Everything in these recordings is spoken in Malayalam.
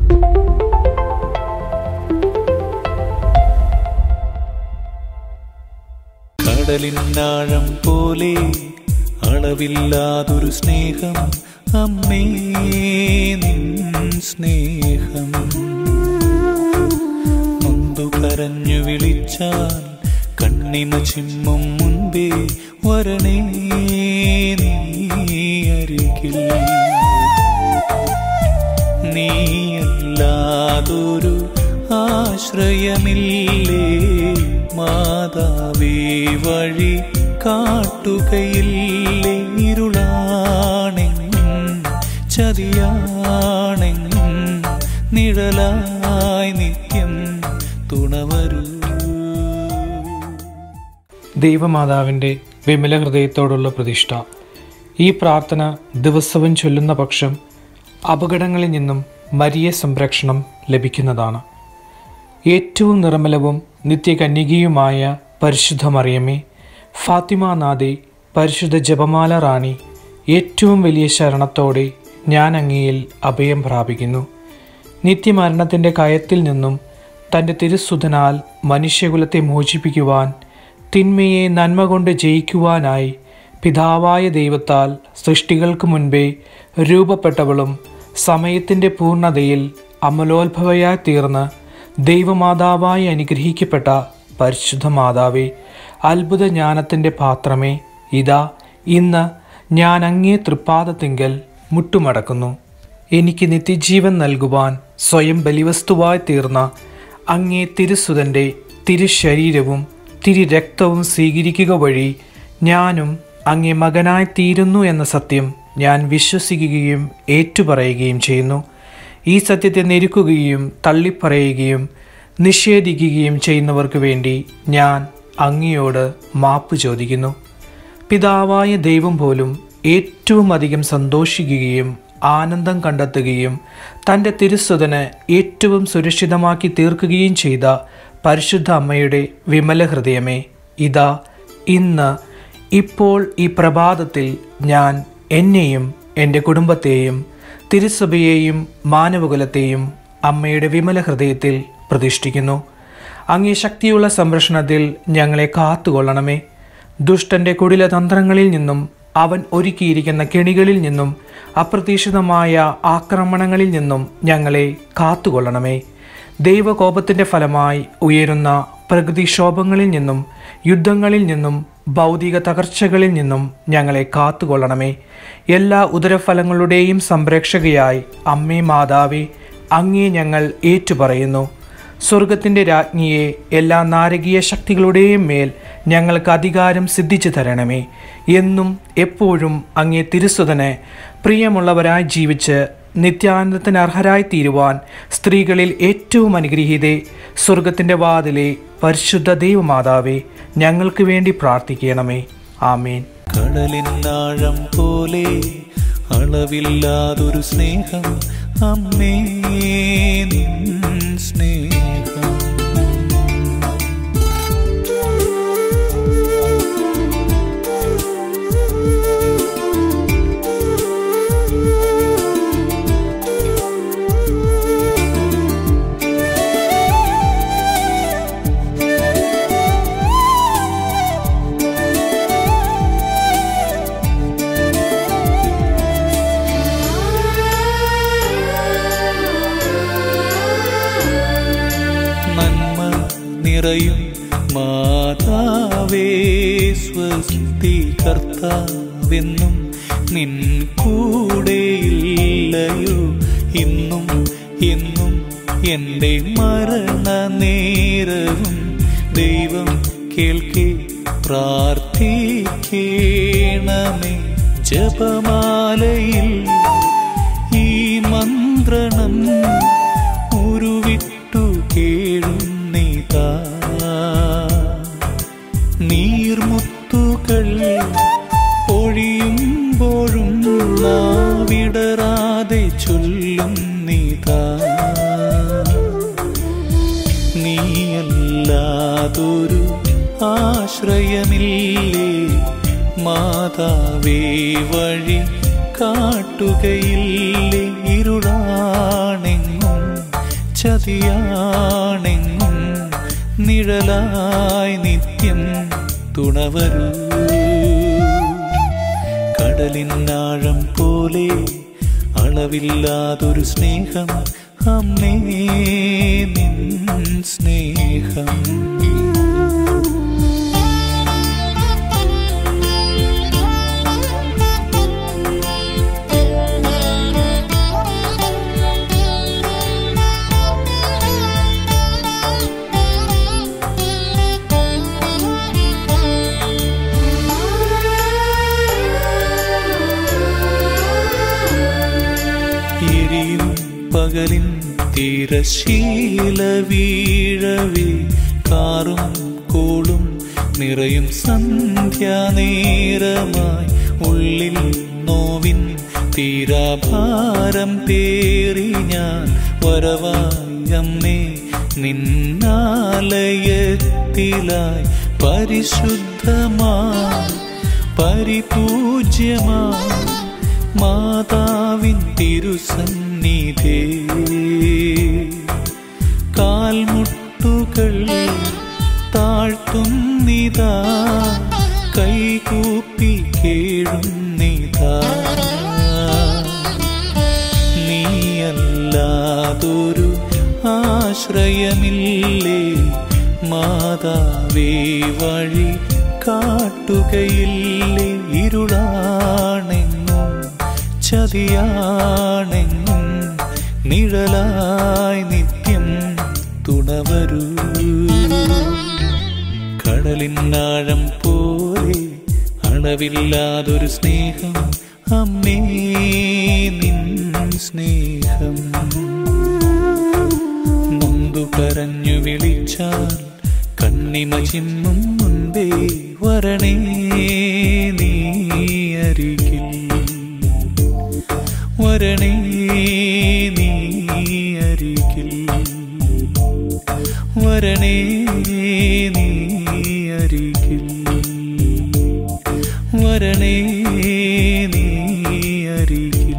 കടലിനാഴം പോലെ അളവില്ലാതൊരു സ്നേഹം അമ്മേ നിൻ സ്നേഹം നൊന്തു കരഞ്ഞു വിളിച്ചാൽ കണ്ണിമ ചിമ്മും മുൻപേ വരണേ നീ അരികിൽ നീയല്ലാതൊരു ആശ്രയമില്ലേ മാതാവേ വഴി കാട്ടുകയില്ലേ ഇരുളാണെങ്ങും ചതിയാണെങ്ങും നിഴലായി നിത്യം തുണവരൂ ദൈവമാതാവിൻ്റെ വിമല ഹൃദയത്തോടുള്ള പ്രതിഷ്ഠ ഈ പ്രാർത്ഥന ദിവസവും ചൊല്ലുന്ന പക്ഷം അപകടങ്ങളിൽ നിന്നും മരിയ സംരക്ഷണം ലഭിക്കുന്നതാണ് ഏറ്റവും നിർമ്മലവും നിത്യകന്യകയുമായ പരിശുദ്ധ മറിയമ്മേ ഫാത്തിമ നാദെ പരിശുദ്ധ ജപമാല റാണി ഏറ്റവും വലിയ ശരണത്തോടെ ഞാൻ അങ്ങയിൽ അഭയം പ്രാപിക്കുന്നു നിത്യമരണത്തിൻ്റെ കയത്തിൽ നിന്നും തൻ്റെ തിരുസുതനാൽ മനുഷ്യകുലത്തെ മോചിപ്പിക്കുവാൻ തിന്മയെ നന്മ കൊണ്ട് ജയിക്കുവാനായി പിതാവായ ദൈവത്താൽ സൃഷ്ടികൾക്ക് മുൻപേ രൂപപ്പെട്ടവളും സമയത്തിൻ്റെ പൂർണ്ണതയിൽ അമലോത്ഭവയായി തീർന്ന് ദൈവമാതാവായി അനുഗ്രഹിക്കപ്പെട്ട പരിശുദ്ധ മാതാവേ അത്ഭുത ജ്ഞാനത്തിൻ്റെ പാത്രമേ ഇതാ ഇന്ന് ഞാൻ അങ്ങേ തൃപ്പാദത്തിങ്കൽ മുട്ടുമടക്കുന്നു എനിക്ക് നിത്യജീവൻ നൽകുവാൻ സ്വയം ബലിവസ്തുവായി തീർന്ന അങ്ങേ തിരുസുതൻ്റെ തിരുശരീരവും തിരുരക്തവും സ്വീകരിക്കുക വഴി ഞാനും അങ്ങേ മകനായി തീരുന്നു എന്ന സത്യം ഞാൻ വിശ്വസിക്കുകയും ഏറ്റുപറയുകയും ചെയ്യുന്നു ഈ സത്യത്തെ ഞെരുക്കുകയും തള്ളിപ്പറയുകയും നിഷേധിക്കുകയും ചെയ്യുന്നവർക്ക് വേണ്ടി ഞാൻ അങ്ങയോട് മാപ്പ് ചോദിക്കുന്നു പിതാവായ ദൈവം പോലും ഏറ്റവും അധികം സന്തോഷിക്കുകയും ആനന്ദം കണ്ടെത്തുകയും തൻ്റെ തിരുസ്വതന് ഏറ്റവും സുരക്ഷിതമാക്കി തീർക്കുകയും ചെയ്ത പരിശുദ്ധ അമ്മയുടെ വിമല ഹൃദയമേ ഇതാ ഇന്ന് ഇപ്പോൾ ഈ പ്രഭാതത്തിൽ ഞാൻ എന്നെയും എൻ്റെ കുടുംബത്തെയും തിരുസഭയെയും മാനവകുലത്തെയും അമ്മയുടെ വിമല ഹൃദയത്തിൽ പ്രതിഷ്ഠിക്കുന്നു അങ്ങേ ശക്തിയുള്ള സംരക്ഷണത്തിൽ ഞങ്ങളെ കാത്തുകൊള്ളണമേ ദുഷ്ടന്റെ കുടില തന്ത്രങ്ങളിൽ നിന്നും അവൻ ഒരുക്കിയിരിക്കുന്ന കെണികളിൽ നിന്നും അപ്രതീക്ഷിതമായ ആക്രമണങ്ങളിൽ നിന്നും ഞങ്ങളെ കാത്തുകൊള്ളണമേ ദൈവകോപത്തിൻ്റെ ഫലമായി ഉയരുന്ന പ്രകൃതിക്ഷോഭങ്ങളിൽ നിന്നും യുദ്ധങ്ങളിൽ നിന്നും ഭൗതിക തകർച്ചകളിൽ നിന്നും ഞങ്ങളെ കാത്തുകൊള്ളണമേ എല്ലാ ഉദരഫലങ്ങളുടെയും സംരക്ഷകയായി അമ്മേ മാതാവേ അങ്ങേ ഞങ്ങൾ ഏറ്റുപറയുന്നു സ്വർഗത്തിൻ്റെ രാജ്ഞിയെ എല്ലാ നാരകീയ ശക്തികളുടെയും മേൽ ഞങ്ങൾക്ക് അധികാരം സിദ്ധിച്ചു തരണമേ എന്നും എപ്പോഴും അങ്ങേ തിരുസുതന് പ്രിയമുള്ളവരായി ജീവിച്ച് നിത്യാനന്ദത്തിന് അർഹരായി തീരുവാൻ സ്ത്രീകളിൽ ഏറ്റവും അനുഗ്രഹീതേ സ്വർഗത്തിൻ്റെ വാതിലെ പരിശുദ്ധ ദൈവമാതാവേ ഞങ്ങൾക്ക് വേണ്ടി പ്രാർത്ഥിക്കണമേ ആമേൻ കടലിനാഴം പോലെ അളവില്ലാതൊരു സ്നേഹം അമ്മേ നിൻ സ്നേഹം നന്മ നിറയും മാതാവേ സ്വസ്തി കർത്താവെന്നും നിൻ കൂടെയില്ലയോ ഇന്നും എന്നും എൻ്റെ മരണ നേരവും ദൈവം കേൾക്കേ പ്രാർത്ഥിക്കേണമേ ജപമാലയിൽ ഈ മന്ത്രണം ഉരുവിട്ടു കേഴുന്നിതാ നീർമുത്തുകൾ പൊഴിയുമ്പോഴും നാവിടരാതെ ചൊല്ലുന്നിതാ നീയല്ലാതൊരു ആശ്രയമില്ലേ മാതാവേ വഴി കാട്ടുകയില്ലേ ഇരുളാണെങ്ങും ചതിയാണെങ്ങും നിഴലായി നിത്യം തുണവരൂ കടലിനാഴം പോലെ അളവില്ലാതൊരു സ്നേഹം അമ്മേ നിൻ സ്നേഹം എരിയും പകലിൻ തിരശീല വീഴവേ കാറും കോളും നിറയും സന്ധ്യാനേരമായി ഉള്ളിൽ നോവിൻ തീരാഭാരം പേറി ഞാൻ വരവായി അമ്മേ നിന്നാലയത്തിലായി പരിശുദ്ധമായി പരിപൂജ്യമായി മാതാവിൻ തിരുസന്നിധേ കാൽമുട്ടുകൾ താഴ്ത്തുന്നിതാ കൈകൂപ്പി കേഴുന്നിതാ നീയല്ലാതൊരു ആശ്രയമില്ലേ മാതാവേ വഴി കാട്ടുകയില്ലേ ഇരുളാണെങ്ങും ചതിയാണെങ്ങും നിഴലായി നിത്യം തുണവരൂ കടലിനാഴം പോലെ അളവില്ലാതൊരു സ്നേഹം അമ്മേ നിൻ സ്നേഹം നൊന്തു കരഞ്ഞു വിളിച്ചാൽ കണ്ണിമ ചിമ്മും മുൻപേ വരണേ നീ അരികിൽ വരണേ നീ അരികിൽ വരണേ നീ അരികിൽ വരണേ നീ അരികിൽ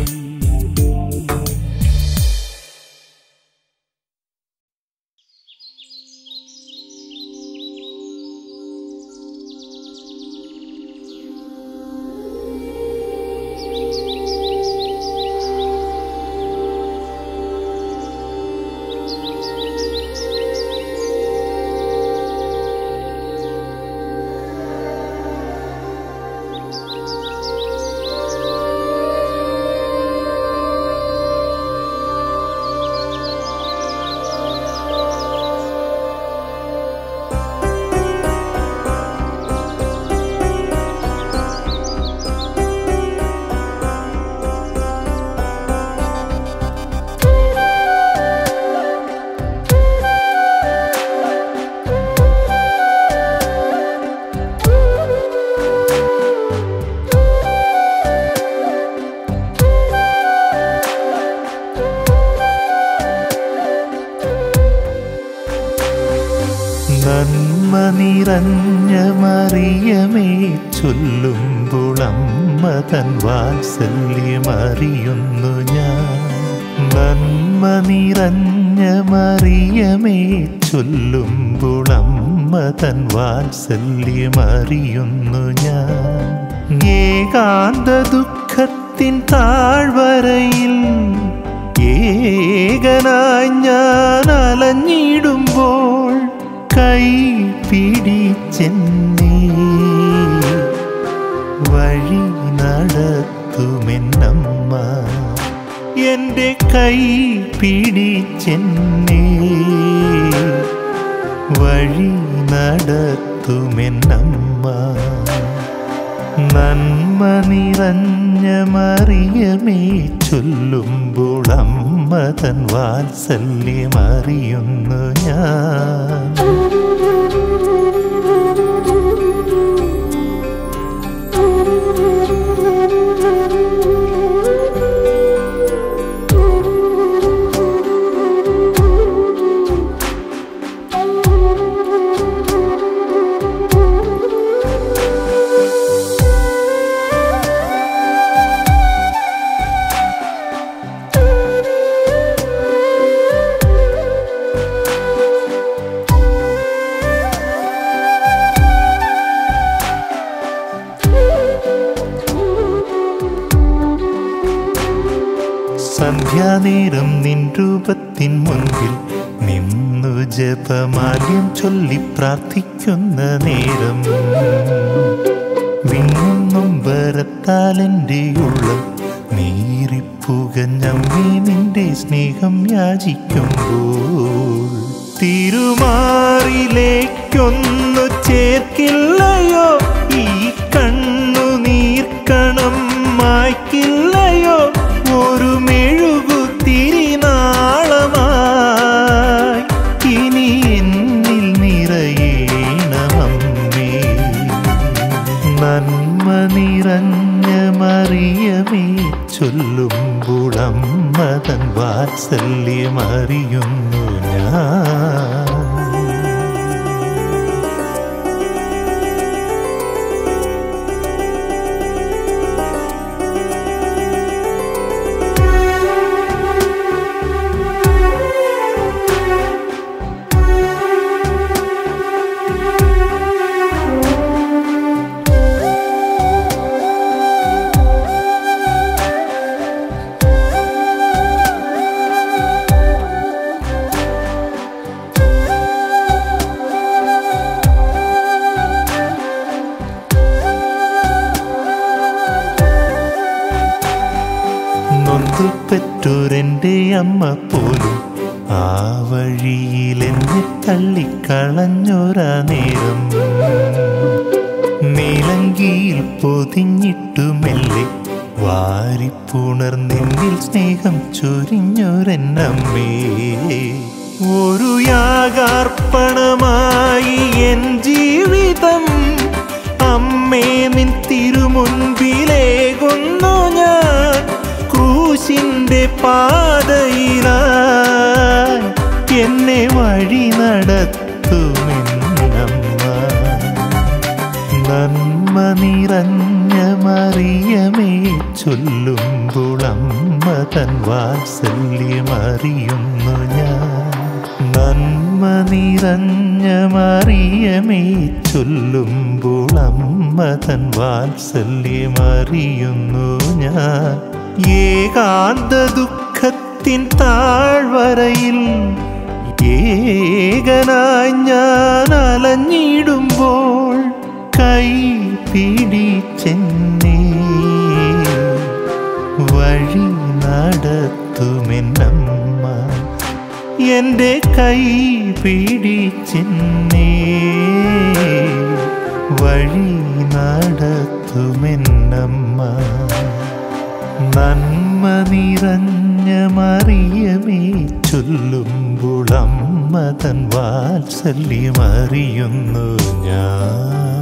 നന്മ നിറഞ്ഞ മറിയമേ ചൊല്ലുമ്പോളമ്മ തൻ വാത്സല്യമറിയുന്നു ഞാൻ നന്മ നിറഞ്ഞ മറിയമേ ചൊല്ലുമ്പോളമ്മ തൻ വാത്സല്യമറിയുന്നു ഞാൻ ഏകാന്ത ദുഃഖത്തിൻ താഴ്വരയിൽ ഏകനായി ഞാൻ അലഞ്ഞിടുമ്പോൾ കൈ പിടിച്ചെന്നേ വഴി നടത്തുമെന്നമ്മ എൻ്റെ കൈ പിടിച്ചെന്നേ വഴി നടത്തുമെന്നമ്മ നന്മ നിറഞ്ഞ മറിയമേ ചൊല്ലുമ്പോൾ അമ്മ തൻ വാത്സല്യമറിയുന്നു ഞാൻ Thank you. നേരം നിൻ രൂപത്തിൻ മുൻപിൽ നിന്നു ജപമാല്യം ചൊല്ലി പ്രാർത്ഥിക്കുന്ന നേരം വിങ്ങും വരത്താൽ എൻ്റെ ഉള്ളം നീറിപ്പുകഞ്ഞമ്മേ നിന്റെ സ്നേഹം യാചിക്കുമ്പോൾ തിരുമാറിലേക്കൊന്നു ചേർക്കില്ലയോ ഈ കണ്ണു നീർക്കണം മായ്ക്കില്ലയോ ഒരു മെഴുകു തിരിനാളമായി ഇനി എന്നിൽ നിറയണമമ്മേ നന്മ നിറഞ്ഞ മറിയമേ ചൊല്ലുമ്പോൾ അമ്മതൻ വാത്സല്യമറിയുന്നു ഞാൻ നൊന്തു പെറ്റൊരെൻ്റെ അമ്മ പോലും ആ വഴിയിൽ എന്നെ തള്ളിക്കളഞ്ഞൊരാ നേരം നീലങ്കിയിൽ പൊതിഞ്ഞിട്ടു മെല്ലെ വാരിപ്പുണർന്നിന്നിൽ സ്നേഹം ചൊരിഞ്ഞൊരെന്നമ്മേ ഒരു യാഗാർപ്പണമായി എൻ ജീവിതം അമ്മേ നിൻ തിരുമുൻപിലേകുന്നു ഞാൻ ക്രൂശിന്റെ പാതയിലായി എന്നെ വഴി നടത്തുമെന്നമ്മ നന്മ നിറഞ്ഞ മറിയമേ ചൊല്ലുമ്പോൾ അമ്മ തൻ വാത്സല്യമറിയുന്നു ഞാൻ നന്മ നിറഞ്ഞ മറിയമേ ചൊല്ലുമ്പോൾ അമ്മ തൻ വാത്സല്യമറിയുന്നു ഞാൻ ഏകാന്ത ദുഃഖത്തിൻ താഴ്വരയിൽ ഏകനായി ഞാൻ അലഞ്ഞിടുമ്പോൾ കൈ പിടിച്ചെന്നെ വഴി നടത്തുമെന്നമ്മ എൻ്റെ കൈ പിടിച്ചെന്നെ വഴി നടത്തുമെന്നമ്മ നന്മ നിറഞ്ഞ മറിയമേ ചൊല്ലുമ്പോൾ അമ്മ തൻ വാത്സല്യമറിയുന്നു ഞാൻ